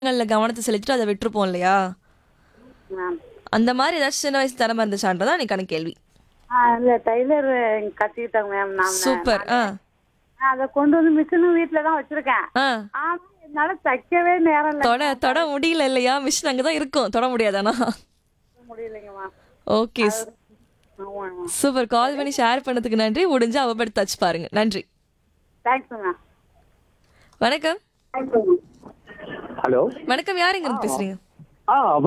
விஷயங்கள்ல கவனத்தை செலுத்திட்டு அதை விட்டுருப்போம் இல்லையா மேம் அந்த மாதிரி ஏதாச்சும் சின்ன வயசு திறமை இருந்துச்சான்றதான் எனக்கான கேள்வி ஆ இல்லை டைலர் கற்றுக்கிட்டேங்க மேம் நான் சூப்பர் ஆ அதை கொண்டு வந்து மிஷினும் வீட்டில் தான் வச்சுருக்கேன் ஆ ஆனால் என்னால் தைக்கவே நேரம் இல்லை தொட தொட முடியல இல்லையா மிஷின் அங்கதான் இருக்கும் தொட முடியாதானா முடியலைங்க மேம் ஓகே ஆமாம் மேம் சூப்பர் கால் பண்ணி ஷேர் பண்ணதுக்கு நன்றி முடிஞ்சு அவ படி தச்சு பாருங்க நன்றி தேங்க்ஸ் மேம் வணக்கம் ஹலோ வணக்கம் யார் இங்க இருந்து பேசுறீங்க ஆ